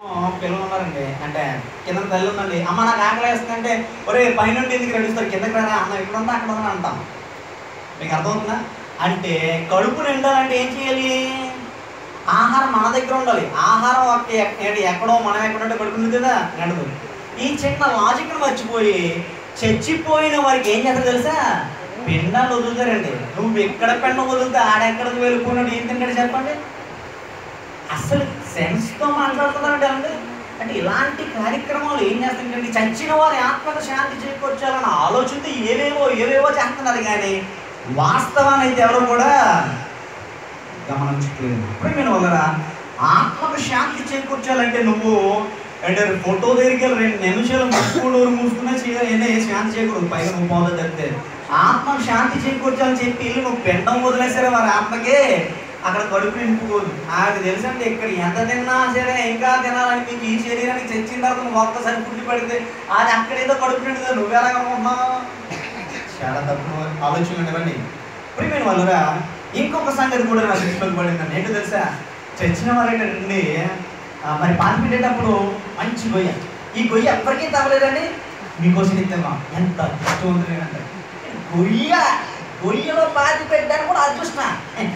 పిల్లలు ఉన్నారండి అంటే కింద తల్లి ఉందండి అమ్మ నాకు ఆకలి వేస్తుందంటే ఒరే పైనుండి ఎందుకు నడుస్తారు కిందకి రారా అన్న ఇక్కడ ఉందా అక్కడ ఉందా అంటాం మీకు అర్థమవుతుందా అంటే కడుపు నిండాలంటే ఏం చేయాలి ఆహారం మన దగ్గర ఉండాలి ఆహారం ఒక ఎక్క- ఎక్కడో మనం ఎక్కడ ఉంటే కడుపు నిండుతుందా నడదు ఈ చిన్న లాజిక్ను మర్చిపోయి చచ్చిపోయిన వారికి ఏం చేస్తారు తెలుసా పిండాలు వదులుతారండి నువ్వు ఎక్కడ పిండం వదిలితే ఆడెక్కడికి వెళ్ళిపోయినాడు ఏం తింటాడు చెప్పండి అసలు సెన్స్తో మాట్లాడుతున్నారంటే అంటే అంటే ఇలాంటి కార్యక్రమాలు ఏం చేస్తుంటే చచ్చిన వారి ఆత్మకు శాంతి చేకూర్చాలన్న ఆలోచనతో ఏవేవో ఏవేవో చేస్తున్నారు కానీ వాస్తవాన్ని అయితే ఎవరు కూడా గమనించట్లేదు ఇప్పుడు నేను వల్లరా ఆత్మకు శాంతి చేకూర్చాలంటే నువ్వు అంటే ఫోటో దగ్గరికి వెళ్ళి రెండు నిమిషాలు ముక్కుడు మూసుకున్నా చేయాలి శాంతి చేకూడదు పైగా నువ్వు పోదా చెప్తే ఆత్మకు శాంతి చేకూర్చాలని చెప్పి వెళ్ళి నువ్వు పెండం వదిలేసారా వారి ఆత్మకి అక్కడ కడుపు నింపుకోదు నాకు తెలుసండి ఇక్కడ ఎంత తిన్నా సరే ఇంకా తినాలని మీకు ఈ శరీరానికి చచ్చిన తర్వాత నువ్వు ఒక్కసారి పుట్టి పడితే అది అక్కడేదో కడుపు నిండుతుంది నువ్వెలా అనుకుంటున్నావు చాలా తప్పు ఆలోచనలు ఇవ్వండి ప్రియమైన వాళ్ళరా ఇంకొక సంగతి కూడా నాకు దృష్టిలోకి పడిందండి ఏంటో తెలుసా చచ్చిన వారు ఏంటంటే ఆ, మరి పాతి పెట్టేటప్పుడు మంచి గొయ్య ఈ గొయ్య ఎప్పటికీ తవ్వలేదండి మీకోసం ఇస్తామా ఎంత అదృష్టవంతులేనంటే గొయ్య గొయ్యలో పాతి పెట్టడానికి కూడా అదృష్టం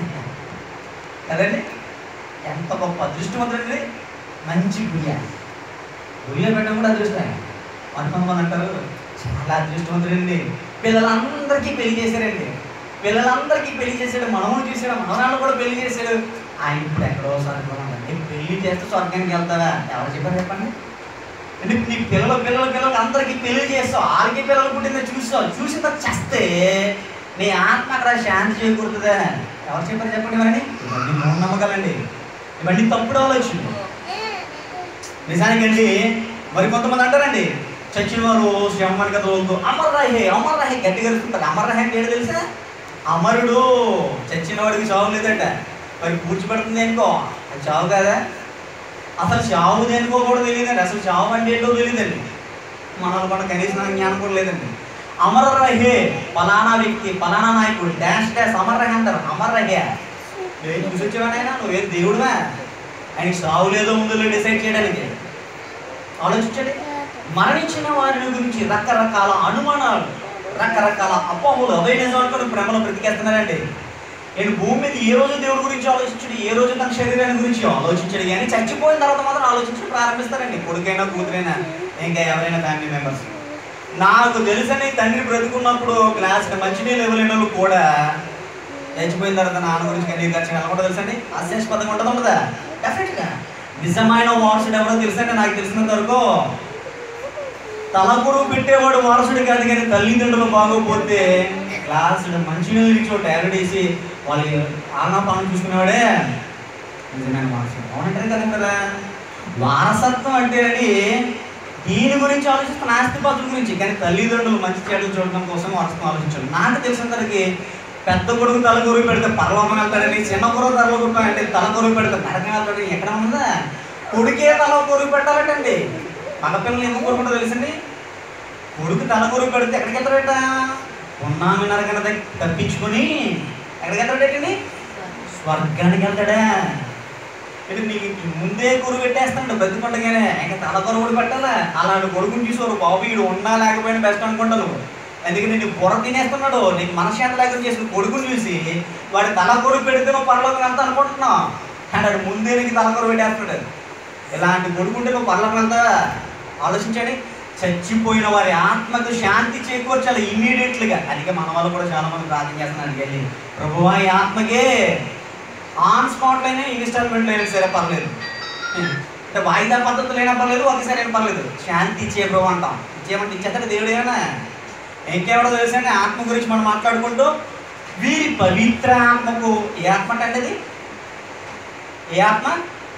కదండి ఎంత గొప్ప అదృష్టవంతుడండి మంచి గొయ్య గొయ్య పెట్టడం కూడా అదృష్టమే కొంతమంది అంటారు చాలా అదృష్టవంతుడండి పిల్లలందరికీ పెళ్లి చేశారండి పిల్లలందరికీ పెళ్లి చేశాడు మనము చూశాడు మనవరాళ్ళు కూడా పెళ్లి చేశాడు ఆయన ఇప్పుడు ఎక్కడో స్వర్గండి పెళ్లి చేస్తే స్వర్గానికి వెళ్తావా ఎవరు చెప్పారు చెప్పండి అంటే నీ పిల్లలు పిల్లలు పిల్లలు అందరికీ పెళ్లి చేస్తావు వాళ్ళకి పిల్లలు పుట్టిందో చూస్తావు చూసిన తర్వాత చేస్తే నీ ఆత్మ అక్కడ శాంతి చేకూరుతుందా ఎవరు చెప్పారు చెప్పండి మరి ఇవన్నీ మూఢనమ్మకాలండి ఇవన్నీ తప్పుడు ఆలోచన నిజానికండి మరి కొంతమంది అంటారండి చచ్చిన వారు శవమని కథ అమర్ రాహే అమర్ రాహే గట్టిగా అరుస్తుంటారు అమర్ రాహే అంటే ఏంటో తెలుసా అమరుడు చచ్చిన వాడికి చావు లేదంట మరి పూడ్చిపెడుతుంది అనుకో అది చావు కదా అసలు చావు దేనికో కూడా తెలియదండి అసలు చావు అంటే ఏంటో తెలియదండి మనలో కూడా కనీసం జ్ఞానం కూడా లేదండి అమర రహే ఫలానా వ్యక్తి ఫలానా నాయకుడు డాష్ డాష్ అమర్ రహే అంటారు అమర్ రహే ఏం చూసి వచ్చావానైనా నువ్వేం దేవుడువా ఆయనకి సావు లేదో ఉందో డిసైడ్ చేయడానికి ఆలోచించండి మరణించిన వారిని గురించి రకరకాల అనుమానాలు రకరకాల అపోహలు అవే నిజం అనుకుని ప్రేమలో బ్రతికేస్తున్నారండి నేను భూమి మీద ఏ రోజు దేవుడి గురించి ఆలోచించడు ఏ రోజు తన శరీరాన్ని గురించి ఆలోచించడు కానీ చచ్చిపోయిన తర్వాత మాత్రం ఆలోచించడం ప్రారంభిస్తారండి కొడుకైనా కూతురైనా ఇంకా ఎవరైనా ఫ్యామిలీ మెంబర్స్ నాకు తెలుసని తండ్రి బ్రతుకున్నప్పుడు క్లాస్ మంచినీళ్ళు ఇవ్వలేని వాళ్ళు కూడా చచ్చిపోయిన తర్వాత నాన్న గురించి కన్నీరు ఖర్చు ఎలా కూడా తెలుసండి హాస్యాస్పదంగా ఉంటుంది ఉండదా డెఫినెట్గా నిజమైన వారసుడు ఎవరో తెలుసండి నాకు తెలిసినంత వరకు తలపురు పెట్టేవాడు వారసుడు కాదు కానీ తల్లిదండ్రులు బాగోపోతే క్లాసుడు మంచినీళ్ళు ఇచ్చి టాలెంట్ వేసి వాళ్ళు ఆనా పనులు చూసుకునేవాడే నిజమైన వారసుడు అవునంటారు కదా కదా వారసత్వం అంటే అండి దీని గురించి ఆలోచిస్తున్న ఆస్తిపాతుల గురించి కానీ తల్లిదండ్రులు మంచి చెడులు చూడడం కోసం వారసత్వం ఆలోచించారు నాకు తెలిసినంతవరకు పెద్ద కొడుకు తల కొరుగు పెడితే పరలోకం వెళ్తాడని చిన్న కొడుకు తల కొరుకు అంటే తల కొరుగు పెడితే నరకం వెళ్తాడని ఎక్కడ ఉందా కొడుకే తల కొరుగు పెట్టాలటండి మగపిల్లలు ఎందుకు కోరుకుంటో తెలుసండి కొడుకు తల కొరుగు పెడితే ఎక్కడికి వెళ్తాడట ఉన్నామి నరకన తప్పించుకొని ఎక్కడికి వెళ్తాడటండి స్వర్గానికి వెళ్తాడా ఇది నీకు ముందే కొరుగు పెట్టేస్తాడు ప్రతి పండుగనే ఇంకా తల కొరుగు కూడా పెట్టాలా అలాంటి కొడుకుని చూసేవారు బాబు వీడు ఉన్నా లేకపోయినా బెస్ట్ అనుకుంటాను అందుకే నేను బుర్ర తినేస్తున్నాడు నీకు మనశ్శాంతి లేకుండా చేసిన కొడుకుని చూసి వాడి తల కొరుగు పెడితే నువ్వు పరలోకం వెళ్తా అనుకుంటున్నావు కానీ వాడు ముందే నీకు తల కొరుగు పెట్టేస్తున్నాడు ఇలాంటి కొడుకుంటే నువ్వు పరలోకం వెళ్తా ఆలోచించండి చచ్చిపోయిన వారి ఆత్మకు శాంతి చేకూర్చాలి ఇమీడియట్లీగా అందుకే మన వాళ్ళు కూడా చాలా మంది ప్రార్థన చేస్తున్నారు వెళ్ళి ప్రభువా ఈ ఆత్మకే ఆన్ స్పాట్ అయినా ఇన్స్టాల్మెంట్ అయినా సరే పర్లేదు అంటే వాయిదా పద్ధతులు అయినా పర్లేదు ఒకేసారి అయినా పర్లేదు శాంతి ఇచ్చే ప్రభు అంటాం ఇచ్చేయమంటే ఇచ్చేస్తాడు దేవుడు ఏమైనా ఇంకెవడో తెలుసండి ఆత్మ గురించి మనం మాట్లాడుకుంటూ వీరి పవిత్ర ఆత్మకు ఏ ఆత్మ అంటే అది ఏ ఆత్మ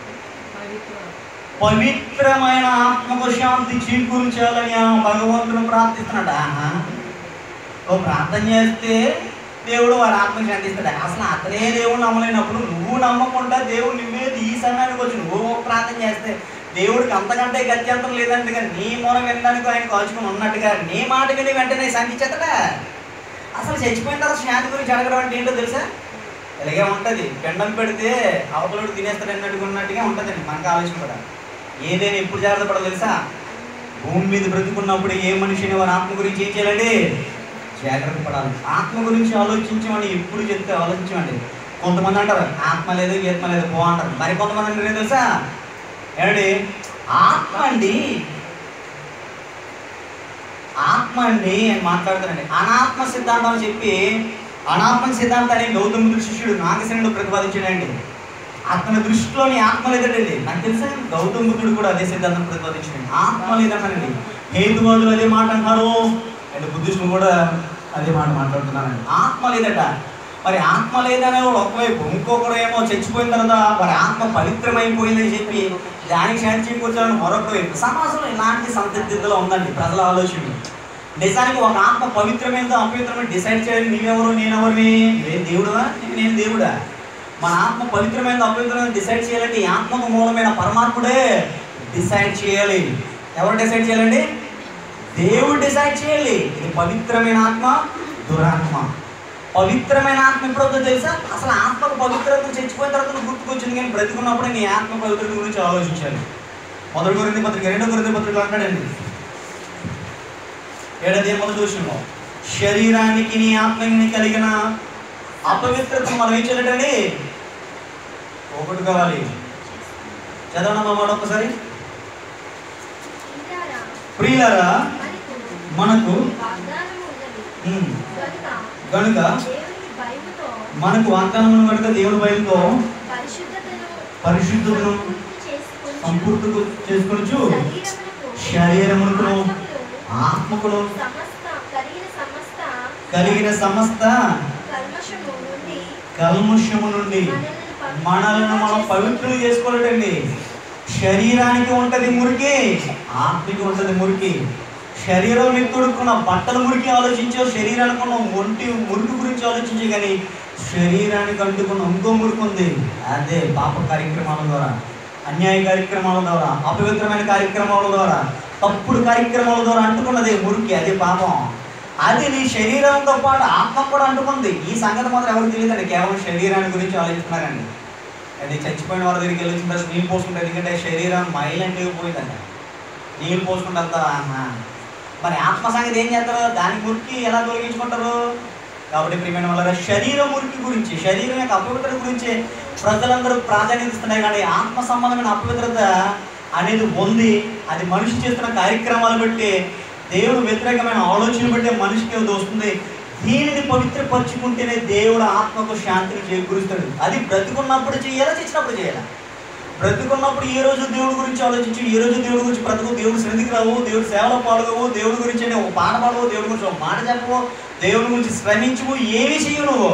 పవిత్రమైన ఆత్మకు శాంతి చేకూర్చాలని ఆ భగవంతుడు ప్రార్థిస్తున్నాడు ఆహా ఓ ప్రార్థన చేస్తే దేవుడు వారి ఆత్మ శాంతిస్తాడు అసలు అతనే దేవుడు నమ్మలేనప్పుడు నువ్వు నమ్మకుండా దేవుడు నువ్వే ఈ సమయానికి వచ్చి నువ్వు ఒక ప్రార్థన చేస్తే దేవుడికి అంతకంటే గత్యంతరం లేదంటగా నీ మూలం వినడానికి ఆయన కాల్చుకుని ఉన్నట్టుగా నీ మాట విని వెంటనే శాంతించేతడా అసలు చచ్చిపోయిన తర్వాత శాంతి గురించి అడగడం అంటే ఏంటో తెలుసా ఇలాగే ఉంటుంది పిండం పెడితే అవతలోడు తినేస్తాడు అన్నట్టుగా ఉన్నట్టుగా ఉంటుందండి మనకు ఆలోచన కూడా ఏదైనా ఎప్పుడు జాగ్రత్త పడాలి తెలుసా భూమి మీద బ్రతుకున్నప్పుడు ఏ మనిషిని వారి ఆత్మ గురించి ఏం చేయాలండి జాగ్రత్త పడాలి ఆత్మ గురించి ఆలోచించమని ఎప్పుడు చెప్తే ఆలోచించమండి కొంతమంది అంటారు ఆత్మ లేదు ఆత్మ లేదు పో అంటారు మరి కొంతమంది అంటారు ఏం తెలుసా ఏమండి ఆత్మ అండి ఆత్మ అండి అని మాట్లాడుతారండి అనాత్మ సిద్ధాంతం అని చెప్పి అనాత్మ సిద్ధాంతాన్ని గౌతమ బుద్ధుడు శిష్యుడు నాగసేనుడు ప్రతిపాదించాడండి అతని దృష్టిలోని ఆత్మ లేదండి నాకు తెలుసా గౌతమ బుద్ధుడు కూడా అదే సిద్ధాంతం ప్రతిపాదించాడు ఆత్మ లేదన్నానండి హేతువాదులు అదే మాట అంటారు అంటే బుద్ధిస్టులు కూడా అదే మాట మాట్లాడుతున్నానండి ఆత్మ లేదట మరి ఆత్మ లేదనే వాడు ఒకవైపు ఇంకొకరు ఏమో చచ్చిపోయిన తర్వాత మరి ఆత్మ పవిత్రమైపోయిందని చెప్పి దానికి శాంతి చేకూర్చాలని మరొక వైపు సమాజంలో ఇలాంటి సందిగ్ధతలో ఉందండి ప్రజల ఆలోచన నిజానికి ఒక ఆత్మ పవిత్రమైనదో అపవిత్రమైన డిసైడ్ చేయాలి నీవెవరు నేనెవరిని నేను దేవుడువా నేను దేవుడా మన ఆత్మ పవిత్రమైన అపవిత్రమైన డిసైడ్ చేయాలంటే ఈ ఆత్మకు మూలమైన పరమాత్ముడే డిసైడ్ చేయాలి ఎవరు డిసైడ్ చేయాలండి దేవుడు డిసైడ్ చేయాలి ఇది పవిత్రమైన ఆత్మ దురాత్మ పవిత్రమైన ఆత్మ ఎప్పుడవుతుందో తెలుసా అసలు ఆత్మకు పవిత్రత చచ్చిపోయిన తర్వాత నువ్వు గుర్తుకొచ్చింది కానీ బ్రతికున్నప్పుడు నీ ఆత్మ పవిత్రత గురించి ఆలోచించాలి మొదటి గురించి పత్రిక రెండో గురించి పత్రిక అంటాడండి ఏడాది మొదటి విషయంలో శరీరానికి నీ ఆత్మని కలిగిన అపవిత్రతను మనం ఏం చేయాలండి ఒకటి కావాలి చదవడం మా మాట ఒక్కసారి ఇంటారా? ప్రియులారా మనకు మనకు వాగ్దానము ఉన్నది. ఉమ్, కనుక గనుక దేవుని భయముతో మనకు వాగ్దానం ఉన్న కనుక దేవుని భయంతో పరిశుద్ధతను పరిశుద్ధతను సంపూర్తి చేసుకొనుచు, సంపూర్తి చేసుకొనుచు శరీరమునకు, శరీరమునకును ఆత్మకును, ఆత్మకును సమస్త కలిగిన సమస్త కలిగిన సమస్త కల్మషము నుండి కల్ముష్యము నుండి మనల్ని మనం పవిత్రులు చేసుకోలేదండి శరీరానికి ఉంటది మురికి ఆత్మకి ఉంటది మురికి శరీరం మీద తొడుక్కున్న బట్టల మురికి ఆలోచించో శరీరానికి ఉన్న ఒంటి మురికి గురించి ఆలోచించే కానీ శరీరానికి అంటుకున్న ఇంకో మురికి ఉంది అదే పాప కార్యక్రమాల ద్వారా అన్యాయ కార్యక్రమాల ద్వారా అపవిత్రమైన కార్యక్రమాల ద్వారా తప్పుడు కార్యక్రమాల ద్వారా అంటుకున్నది మురికి అదే పాపం అది నీ శరీరంతో పాటు ఆత్మ కూడా అంటుకుంది ఈ సంగతి మాత్రం ఎవరికి తెలియదండి కేవలం శరీరాన్ని గురించి ఆలోచిస్తున్నారండి అది చచ్చిపోయిన వాళ్ళ దగ్గరికి వెళ్ళి వచ్చిన తర్వాత నీళ్ళు పోసుకుంటారు ఎందుకంటే శరీరం మైల్ అంటే పోయిందంట నీళ్ళు పోసుకుంటూ వెళ్తారా అన్న మరి ఆత్మ సంగతి ఏం చేస్తారు దాని మురికి ఎలా తొలగించుకుంటారు కాబట్టి ప్రియమైన వాళ్ళ శరీరం మురికి గురించి శరీరం యొక్క అపవిత్రత గురించి ప్రజలందరూ ప్రాధాన్యత ఇస్తున్నారు కానీ ఆత్మ సంబంధమైన అపవిత్రత అనేది ఉంది అది మనిషి చేస్తున్న కార్యక్రమాలు బట్టి దేవుడు వ్యతిరేకమైన ఆలోచన బట్టి మనిషికి అది వస్తుంది దీనిని పవిత్రపరుచుకుంటేనే దేవుడు ఆత్మకు శాంతిని చేకూరుస్తాడు అది బ్రతికున్నప్పుడు చేయాలా చేసినప్పుడు చేయాలా బ్రతికున్నప్పుడు ఏ రోజు దేవుడి గురించి ఆలోచించి ఏ రోజు దేవుడి గురించి బ్రతుకు దేవుడు సన్నిధికి రావు దేవుడి సేవలో పాల్గొవు దేవుడి గురించి అంటే ఒక పాట పాడవు దేవుడి గురించి ఒక మాట చెప్పవు దేవుడి గురించి శ్రమించవు ఏమి చేయవు నువ్వు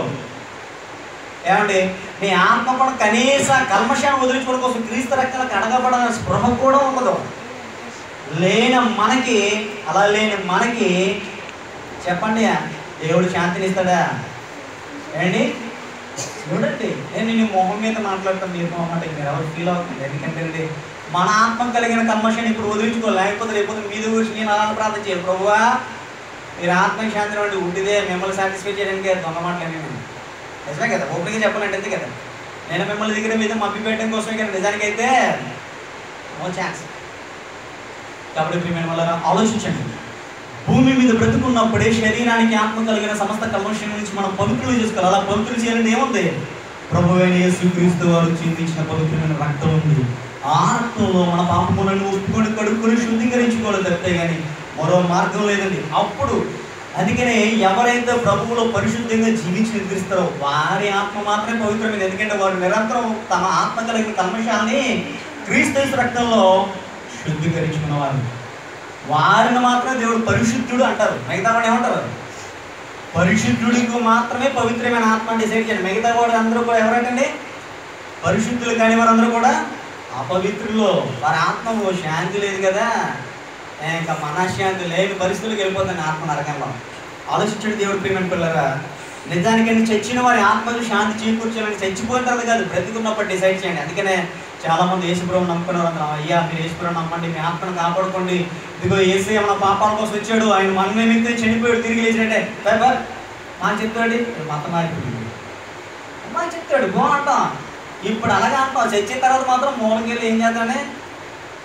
ఏమండి నీ ఆత్మ కూడా కనీస కల్మషాన్ని వదిలించుకోవడం కోసం క్రీస్తు రక్తాలు కడగబడాలన్న స్పృహ కూడా ఉండదు లేని మనకి అలా లేని మనకి చెప్పండి దేవుడు శాంతిని ఇస్తాడా ఏండి చూడండి నేను నీ మొహం మీద మాట్లాడతాను మీరు మొహమాట మీరు ఎవరు ఫీల్ అవుతుంది ఎందుకంటే అండి మన ఆత్మ కలిగిన కల్మషాన్ని ఇప్పుడు వదిలించుకోవాలి లేకపోతే రేపు మీద గురించి నేను అలాంటి ప్రార్థన చేయాలి ప్రభువా మీరు ఆత్మ శాంతి నుండి ఉండిదే మిమ్మల్ని సాటిస్ఫై చేయడానికి దొంగ మాటలు నేను నిజమే కదా ఓపెన్గా చెప్పాలంటే అంతే కదా నేను మిమ్మల్ని దగ్గర మీద మబ్బి పెట్టడం కోసమే కానీ నిజానికి అయితే నో ఛాన్స్ కాబట్టి ప్రియమైన వల్ల ఆలోచించండి భూమి మీద బ్రతుకున్నప్పుడే శరీరానికి ఆత్మ కలిగిన సమస్త కల్మషం నుంచి మనం పవిత్రులు చేసుకోవాలి అలా పవిత్రులు చేయాలని ఏముంది ప్రభు అయిన యేసుక్రీస్తు వారు చిందించిన పవిత్రమైన రక్తం ఉంది ఆ రక్తంలో మన పాపములను ఒప్పుకొని కడుక్కొని శుద్ధీకరించుకోవాలి తప్పితే కానీ మరో మార్గం లేదండి అప్పుడు అందుకనే ఎవరైతే ప్రభువులో పరిశుద్ధంగా జీవించి నిర్దిస్తారో వారి ఆత్మ మాత్రమే పవిత్రమైంది ఎందుకంటే వారు నిరంతరం తమ ఆత్మ కలిగిన కల్మషాన్ని క్రీస్తు రక్తంలో శుద్ధీకరించుకున్నవారు వారిని మాత్రమే దేవుడు పరిశుద్ధుడు అంటారు మిగతా వాడు ఏమంటారు పరిశుద్ధుడికి మాత్రమే పవిత్రమైన ఆత్మ డిసైడ్ చేయండి మిగతా వాడు అందరూ కూడా ఎవరంటండి పరిశుద్ధులు కాని వారందరూ కూడా అపవిత్రులు వారి ఆత్మకు శాంతి లేదు కదా ఏ, ఇంకా మనశ్శాంతి లేని పరిస్థితులకు వెళ్ళిపోతుంది ఆత్మ నరకంలో ఆలోచించండి దేవుడు ప్రేమ పిల్లరా నిజానికంటే చచ్చిన వారి ఆత్మకు శాంతి చేకూర్చాలని చచ్చిపోయిన తర్వాత కాదు బ్రతికున్నప్పుడు డిసైడ్ చేయండి అందుకనే చాలా మంది యేసుప్రభు నమ్ముకున్నారు అందరం అయ్యా మీరు యేసుప్రభు నమ్మండి మీ ఆత్మను కాపాడుకోండి ఇదిగో ఏసీ మన పాపాల కోసం వచ్చాడు ఆయన మన నిమిత్తం చనిపోయాడు తిరిగి లేచినట్టే బాబా మా చెప్తాడు మత మారిపోయింది మా చెప్తాడు బాగుంటాం ఇప్పుడు అలాగే అంటాం చచ్చిన తర్వాత మాత్రం మూలంకి వెళ్ళి ఏం చేద్దామని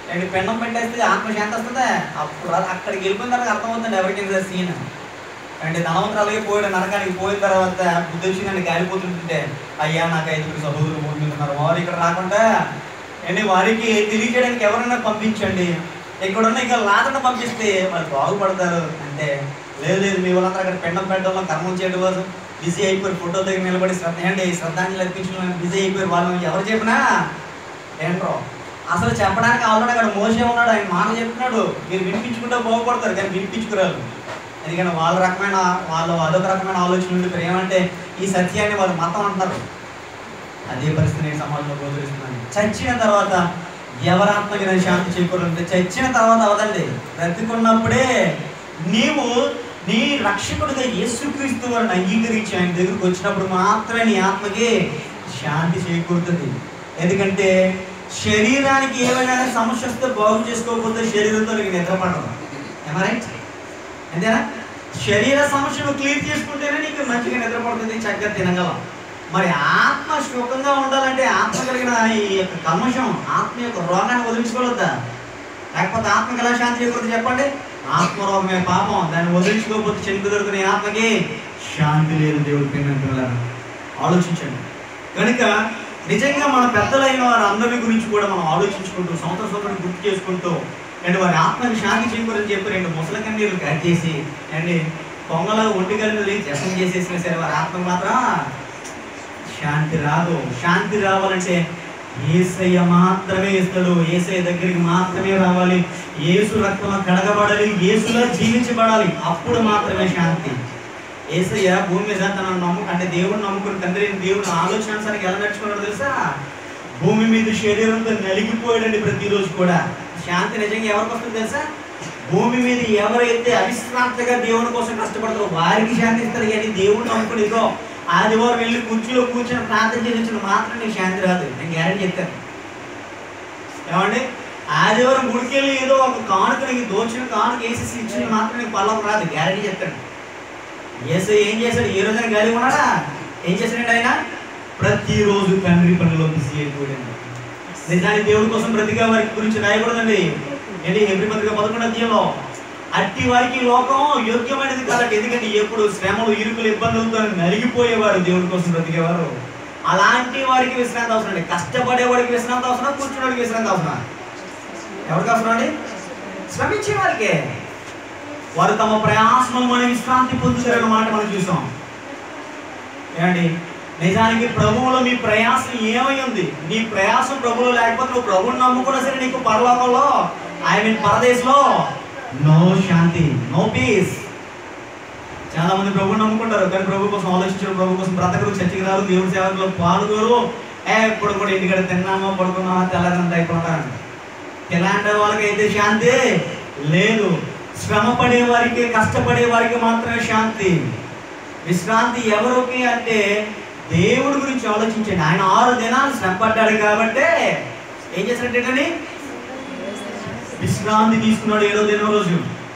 అండ్ పిండం పెట్టేస్తే ఆత్మశాంతి వస్తుందా అప్పుడు అది అక్కడికి వెళ్ళిపోయిన తర్వాత అర్థమవుతుంది ఎవరికైనా సీన్ అంటే ధనవంతరాలకి పోయిన నరకానికి పోయిన తర్వాత బుద్ధి వచ్చి నన్ను గాలిపోతుంటే అయ్యా నాకు ఐదుగురు సహోదరులు ముందున్నారు వారు ఇక్కడ రాకుండా అండి వారికి తెలియజేయడానికి ఎవరైనా పంపించండి ఇక్కడ ఉన్న ఇంకా లాతను పంపిస్తే వాళ్ళు బాగుపడతారు అంటే లేదు లేదు మీ వాళ్ళందరూ అక్కడ పిండం పెట్టడంలో కర్మం చేయడం కోసం బిజీ అయిపోయి ఫోటో దగ్గర నిలబడి శ్రద్ధ ఏంటి శ్రద్ధాంజలి అర్పించడం బిజీ అయిపోయారు వాళ్ళు ఎవరు చెప్పినా ఏంట్రో అసలు చెప్పడానికి ఆల్రెడీ అక్కడ మోసే ఉన్నాడు ఆయన మాట చెప్తున్నాడు మీరు వినిపించుకుంటే బాగుపడతారు కానీ వినిపించుకురారు ఎందుకంటే వాళ్ళ రకమైన వాళ్ళు అదొక రకమైన ఆలోచన ఉండి ఏమంటే ఈ సత్యాన్ని వాళ్ళు మతం అంటున్నారు అదే పరిస్థితి నేను సమాజంలో గోచరిస్తున్నాను చచ్చిన తర్వాత ఎవరాత్మకి నేను శాంతి చేకూరంటే చచ్చిన తర్వాత అవదండి బ్రతికున్నప్పుడే నీవు నీ రక్షకుడిగా యేసుక్రీస్తు వారిని అంగీకరించి ఆయన దగ్గరికి వచ్చినప్పుడు మాత్రమే నీ ఆత్మకి శాంతి చేకూరుతుంది ఎందుకంటే శరీరానికి ఏమైనా సమస్య వస్తే బాగు చేసుకోకపోతే శరీరంతో నీకు నిద్ర పడదు రైట్ అంతేనా శరీర సమస్యను క్లియర్ చేసుకుంటేనే నీకు మంచిగా నిద్ర పడుతుంది చక్కగా తినగలం మరి ఆత్మ సుఖంగా ఉండాలంటే ఆత్మ కలిగిన ఈ యొక్క కల్మషం ఆత్మ యొక్క రోగాన్ని వదిలించుకోవద్దా లేకపోతే ఆత్మకి ఎలా శాంతి చేయకూడదు చెప్పండి ఆత్మరోగమే పాపం దాన్ని వదిలించుకోకపోతే చెంగు దొరుకునే ఆత్మకి శాంతి లేదు దేవుడు పిల్లలు ఆలోచించండి కనుక నిజంగా మన పెద్దలైన వారి అందరి గురించి కూడా మనం ఆలోచించుకుంటూ సంవత్సర సంవత్సరం గుర్తు చేసుకుంటూ అండ్ వారి ఆత్మకి శాంతి చేకూరని చెప్పి రెండు ముసల కన్నీరు కట్ చేసి అండ్ పొంగల ఒంటి కలిసి జసం చేసేసిన సరే వారి ఆత్మ మాత్రం శాంతి రాదు శాంతి రావాలంటే ఏసయ్య మాత్రమే ఇస్తాడు ఏసయ్య దగ్గరికి మాత్రమే రావాలి ఏసు రక్తం కడగబడాలి ఏసులో జీవించబడాలి అప్పుడు మాత్రమే శాంతి ఏసయ్య భూమి మీద తన నమ్ము అంటే దేవుడు నమ్ముకుని తండ్రి దేవుడు ఆలోచన అనుసారికి ఎలా నడుచుకున్నాడు తెలుసా భూమి మీద శరీరంతో నలిగిపోయాడండి ప్రతిరోజు కూడా శాంతి నిజంగా ఎవరికి వస్తుంది తెలుసా భూమి మీద ఎవరైతే అవిశ్రాంతిగా దేవుని కోసం కష్టపడతారో వారికి శాంతి ఇస్తారు కానీ దేవుడు నమ్ముకుని ఇదో ఆదివారం వెళ్ళి కుర్చీలో కూర్చొని ప్రార్థన చేయించిన మాత్రం నీకు శాంతి రాదు నేను గ్యారెంటీ చెప్తాను ఏమండి ఆదివారం గుడికి వెళ్ళి ఏదో ఒక కానుక నీకు దోచిన కానుక వేసేసి ఇచ్చిన మాత్రం నీకు పల్లవం రాదు గ్యారెంటీ చెప్తాను ఏసై ఏం చేశాడు ఏ రోజైనా గాలి ఉన్నాడా ఏం చేశాడండి ఆయన ప్రతిరోజు తండ్రి పనిలో బిజీ అయిపోయాడు నిజానికి దేవుడి కోసం బ్రతికే వారి గురించి రాయకూడదండి ఏంటి ఎవ్రీ పత్రిక పదకొండు అధ్యాయంలో అట్టి వారికి ఈ లోకం యోగ్యమైనది కాదండి ఎందుకంటే ఎప్పుడు శ్రమలు ఇరుకులు ఇబ్బందులతో నలిగిపోయేవారు దేవుడి కోసం బ్రతికేవారు అలాంటి వారికి విశ్రాంతి అవసరం అండి కష్టపడేవాడికి విశ్రాంతి అవసరం కూర్చునేవాడికి విశ్రాంతి అవసరం ఎవరికి అవసరం అండి శ్రమించే వారికే వారు తమ ప్రయాసము మన విశ్రాంతి పొందుతారన్న మాట మనం చూసాం ఏమండి నిజానికి ప్రభువులో మీ ప్రయాసం ఏమై ఉంది నీ ప్రయాసం ప్రభువులో లేకపోతే నువ్వు ప్రభువుని నమ్ముకున్నా సరే నీకు పరలోకంలో ఐ మీన్ పరదేశంలో నో శాంతి నో పీస్ చాలా మంది ప్రభువుని నమ్ముకుంటారు కానీ ప్రభు కోసం ఆలోచించారు ప్రభు కోసం బ్రతకరు చర్చికి రారు దేవుడి సేవకులు పాల్గొరు ఏ ఇప్పుడు కూడా ఇంటికాడ తిన్నామా పడుకున్నామా తెల్లదంతా అయిపోతారు ఇలాంటి వాళ్ళకి అయితే శాంతి లేదు శ్రమ పడే వారికి కష్టపడే వారికి మాత్రమే శాంతి విశ్రాంతి ఎవరికి అంటే దేవుడి గురించి ఆలోచించండి ఆయన ఆరు దినాలు శ్రమ పడ్డాడు కాబట్టి ఏం చేసినట్టేటండి విశ్రాంతి తీసుకున్నాడు ఏడో దినం రోజు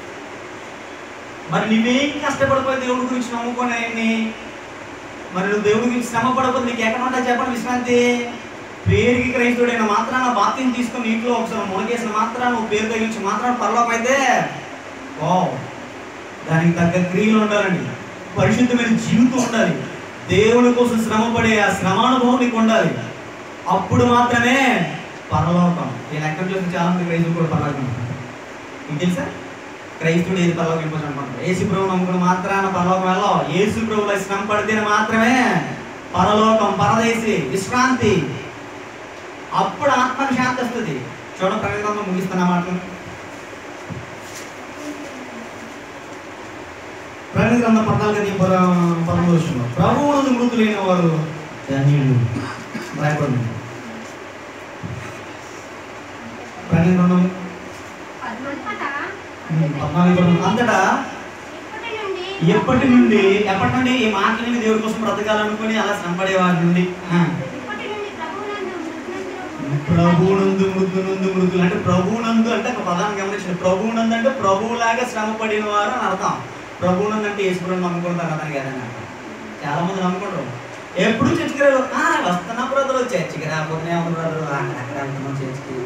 మరి నువ్వేం కష్టపడిపోయి దేవుడి గురించి నమ్ముకొని ఆయన్ని మరి నువ్వు దేవుడి గురించి శ్రమ పడకపోతే నీకు ఎక్కడ ఉంటా చెప్పండి విశ్రాంతి పేరుకి క్రైస్తవుడైన మాత్రాన బాత్యం తీసుకొని నీటిలో ఒకసారి మునగేసిన మాత్రాన నువ్వు పేరు తగిలించి మాత్రాన పరలోకం అయితే ఓ దానికి తగ్గ క్రియలు ఉండాలండి పరిశుద్ధమైన జీవితం ఉండాలి దేవుని కోసం శ్రమ పడే ఆ శ్రమానుభవం నీకు ఉండాలి అప్పుడు మాత్రమే పరలోకం నేను ఎక్కడ చూసి చాలా మంది క్రైస్తవులు కూడా పరలోకం మీకు తెలుసా క్రైస్తుడు ఏది పరలోకం వెళ్ళిపోతాడు అనుకుంటారు ఏసు ప్రభు నమ్ముకుని మాత్రాన పరలోకం వెళ్ళాం ఏసు ప్రభుల శ్రమ పడితేనే మాత్రమే పరలోకం పరదేశి విశ్రాంతి అప్పుడు ఆత్మకు శాంతి వస్తుంది చూడండి ప్రకటన ముగిస్తున్న మాటలు ప్రకటన గ్రంథం పద్నాలుగు అది పదమూడు విషయంలో ప్రభువునందు మృతులైన వారు ధన్యులు భయపడింది ప్రకటన గ్రంథం పద్మంతటా ఉమ్, పద్నాలుగు పదమూడు అంతటా ఇప్పటి నుండి ఎప్పటి నుండి ఎప్పటి నుండి ఈ మాటల నుండి దేవుడి కోసం బ్రతకాలనుకుని అలా శ్రమపడే వారి నుండి ఆ, ఇప్పటి నుండి ప్రభువునందు మృతులందరూ ప్రభువునందు మృదునందు మృదులు అంటే ప్రభువునందు అంటే ఒక పదాన్ని గమనించండి ప్రభువునందు అంటే ప్రభువులాగా శ్రమ పడిన వారు అని అర్థం ప్రభువునందు అంటే ఈశ్వరుని నమ్ముకుంటారు అతనికి ఏదైనా చాలా మంది నమ్ముకుంటారు ఎప్పుడు చర్చికి రారు ఆ, వస్తున్నా బ్రదర్ చర్చికి రాకపోతే బ్రదర్ అక్కడ వెళ్తున్నాం చర్చికి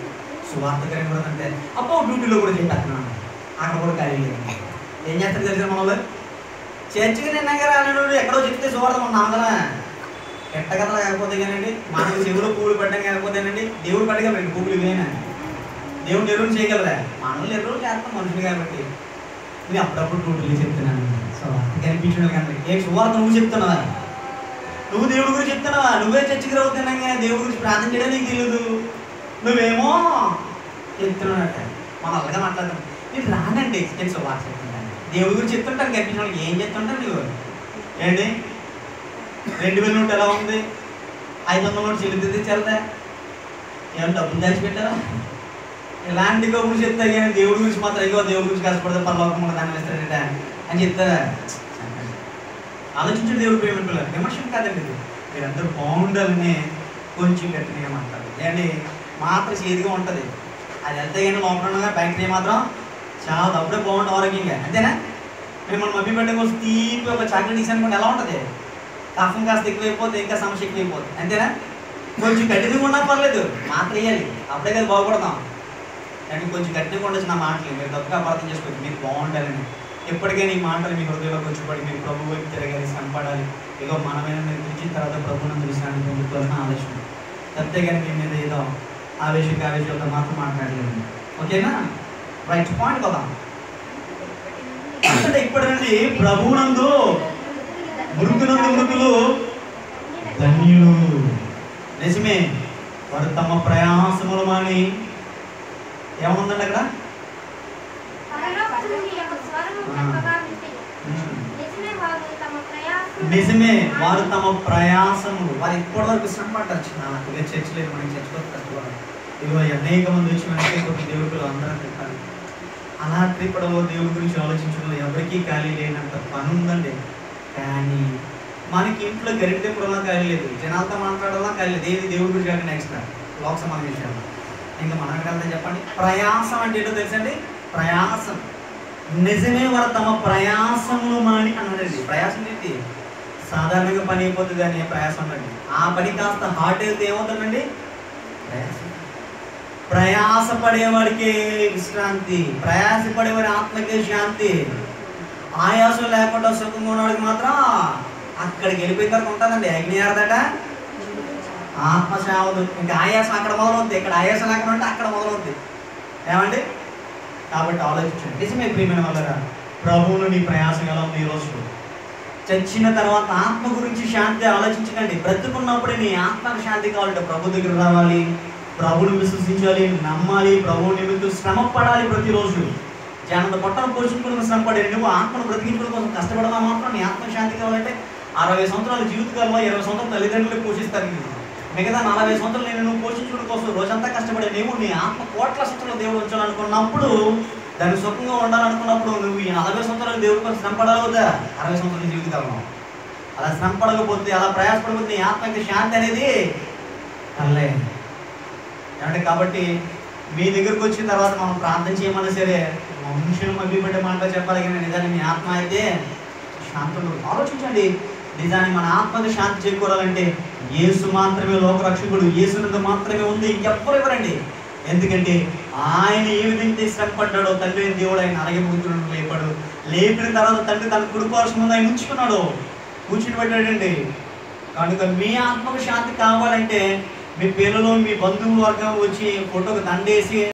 సువార్తకరం కూడా అంటే అప్పో డ్యూటీలో కూడా చెప్పేస్తున్నాను అక్కడ కూడా ఖాళీ లేదు ఏం చేస్తారు తెలిసిన మనలో చర్చికి నిన్నగా రాలేడు ఎక్కడో చెప్తే సువార్త మన నామదనా ఎట్టగల లేకపోతే కానండి మనకి చెవులో పువ్వులు పడ్డం కాకపోతేనండి దేవుడు పట్టగలరండి పువ్వులు ఇవేనా దేవుడు ఎరువులు చేయగలరా మనల్ని ఎరువులు చేస్తాం మనుషులు కాబట్టి నేను అప్పుడప్పుడు డ్యూటీలు చెప్తున్నాను సో కనిపించడం కానీ ఏ సువార్త నువ్వు చెప్తున్నావా నువ్వు దేవుడి గురించి చెప్తున్నావా నువ్వే చర్చికి రావుతున్నాగా దేవుడి గురించి ప్రార్థన చేయడం నీకు తెలియదు నువ్వేమో చెప్తున్నాడట మనం అలాగే మాట్లాడతాం నేను రానండి నేను సువార్త చెప్తుంటాను దేవుడి గురించి చెప్తుంటాను కనిపించిన వాళ్ళకి ఏం చెప్తుంటాను నువ్వు ఏంటి రెండు వేల నోట్ ఎలా ఉంది ఐదు వందల నోట్ చెల్లితే చెల్దా ఏమైనా డబ్బులు దాచిపెట్టావా ఇలాంటి కబుర్లు చెప్తా కానీ దేవుడి గురించి మాత్రం అయ్యో దేవుడి గురించి కష్టపడితే పరలోకం కూడా దాన్ని వేస్తాడట అని చెప్తారా ఆలోచించండి దేవుడు ప్రేమ పిల్లలు విమర్శం కాదండి ఇది మీరందరూ బాగుండాలని కొంచెం గట్టిగా మాట్లాడాలి ఏంటి మాత్రం చేదుగా ఉంటుంది అది వెళ్తే కానీ లోపల ఉండగా బయటనే మాత్రం చాలా అప్పుడే బాగుంటుంది ఆరోగ్యంగా అంతేనా మిమ్మల్ని మబ్బి పెట్టడం కోసం తీపి ఒక చాక్లెట్ ఇచ్చాను అనుకోండి ఎలా ఉంటుంది కఫం కాస్త ఎక్కువైపోతే ఇంకా సమస్య ఎక్కువైపోతుంది అంతేనా కొంచెం గట్టిగా ఉన్నా పర్లేదు మాత్రం వేయాలి అప్పుడే కదా బాగుపడతాం అంటే కొంచెం గట్టిగా ఉండొచ్చు నా మాటలు మీరు తప్పుగా అపార్థం చేసుకోవచ్చు మీరు బాగుండాలని ఎప్పటికైనా ఈ మాటలు మీ హృదయంలోకి వచ్చిపడి మీరు ప్రభు వైపు తిరగాలి సంపడాలి ఏదో మనమైన మీరు పిలిచిన తర్వాత ప్రభుత్వం తెలిసినాన్ని పొందుకోవాలని ఆలోచన తప్పితే కానీ మీ మీద ఏదో ఆవేశం ఆవేశంతో మాత్రం మాట్లాడలేదు ఓకేనా రైట్ పాయింట్ కదా అంటే ఇప్పటి నుండి ప్రభువునందు మృతునందు మృతులు ధన్యులు నిజమే వారు తమ ప్రయాసములు మాని ఏమనుందండి అక్కడ పరలోకముందు యొక్క స్వరము చక్కగా వింటిరి. ఉమ్. నిజమే వారు తమ ప్రయాసము నిజమే వారు తమ ప్రయాసములు వారు ఇప్పటి వరకు శ్రమ పడ్డారు చిన్న ఇక చర్చ లేదు మనకి చర్చకోవచ్చు కష్టపడాలి ఇదిగో అనేక మంది వచ్చి వెనకే కొద్ది దేవుడు అందరూ తిప్పాలి అలా త్రిపడలో దేవుడి గురించి ఆలోచించడంలో ఎవరికీ ఖాళీ లేనంత పని ఉందండి కానీ మనకి ఇంట్లో గరిట తిప్పడంలో ఖాళీ లేదు జనాలతో మాట్లాడాలా ఖాళీ లేదు ఏది దేవుడి గురించి కాకుండా ఎక్స్ట్రా లోక సమాన విషయాలు ఇంకా మనం ఎక్కడ వెళ్తాం చెప్పండి ప్రయాసం అంటే ఏంటో తెలుసండి ప్రయాసం నిజమే వారు తమ ప్రయాసములు మాని అన్నాడండి ప్రయాసం ఏంటి సాధారణంగా పని అయిపోతుంది అని ప్రయాసం ఉండండి ఆ పని కాస్త హార్ట్ అయితే ఏమవుతుందండి ప్రయాసం ప్రయాసపడేవాడికి విశ్రాంతి ప్రయాసపడేవాడి ఆత్మకే శాంతి ఆయాసం లేకుండా సుఖంగా ఉన్నవాడికి మాత్రం అక్కడికి వెళ్ళిపోయిన తర్వాత ఉంటుందండి అగ్ని ఆరదట ఆత్మశావదు ఇంకా ఆయాసం అక్కడ మొదలవుద్ది ఇక్కడ ఆయాసం అక్కడ ఉంటే అక్కడ మొదలవుద్ది ఏమండి కాబట్టి ఆలోచించండి నిజమే ప్రియమైన వాళ్ళరా ప్రభువును నీ ప్రయాసం ఎలా ఉంది ఈరోజు చచ్చిన తర్వాత ఆత్మ గురించి శాంతి ఆలోచించకండి బ్రతుకున్నప్పుడే నీ ఆత్మకు శాంతి కావాలంటే ప్రభు దగ్గర రావాలి ప్రభుని విశ్వసించాలి నమ్మాలి ప్రభు నిమిత్తం శ్రమ పడాలి ప్రతిరోజు జనంత పొట్టను పోషించుకుని శ్రమ పడాలి నువ్వు ఆత్మను బ్రతికించడం కోసం కష్టపడదా మాత్రం నీ ఆత్మ శాంతి కావాలంటే అరవై సంవత్సరాల జీవితకాలంలో ఇరవై సంవత్సరాలు తల్లిదండ్రులు పోషిస్తారు నీకు మిగతా నలభై సంవత్సరాలు నేను నువ్వు పోషించడం కోసం రోజంతా కష్టపడే నీవు నీ ఆత్మ కోట్ల సంవత్సరాలు దేవుడు ఉంచాలనుకున్నప్పుడు దాన్ని సుఖంగా ఉండాలనుకున్నప్పుడు నువ్వు ఈ నలభై సంవత్సరాలు దేవుడి కోసం శ్రమ పడాలి వద్దా అరవై సంవత్సరాల జీవితకాలంలో అలా శ్రమ పడకపోతే అలా ప్రయాసపడకపోతే నీ ఆత్మకి శాంతి అనేది కలలే ఏమంటే కాబట్టి మీ దగ్గరకు వచ్చిన తర్వాత మనం ప్రార్థన చేయమన్నా సరే మనుషులు మభ్య పెట్టే మాట చెప్పాలి కానీ నిజాన్ని మీ ఆత్మ అయితే శాంతులు ఆలోచించండి నిజాన్ని మన ఆత్మకు శాంతి చేకూరాలంటే యేసు మాత్రమే లోకరక్షకుడు యేసునందు మాత్రమే ఉంది ఇంకెవ్వరు ఇవ్వరండి ఎందుకంటే ఆయన ఏ విధంగా శ్రమ పడ్డాడో తండ్రి అయిన దేవుడు ఆయన అలాగే కూర్చున్నాడు లేపాడు లేపిన తర్వాత తండ్రి తన కుడిపార్శ్వం ముందు ఆయన ఉంచుకున్నాడు కూర్చుని పెట్టాడండి కనుక మీ ఆత్మకు శాంతి కావాలంటే మీ పిల్లలు మీ బంధువు వర్గం వచ్చి ఫోటోకి దండేసి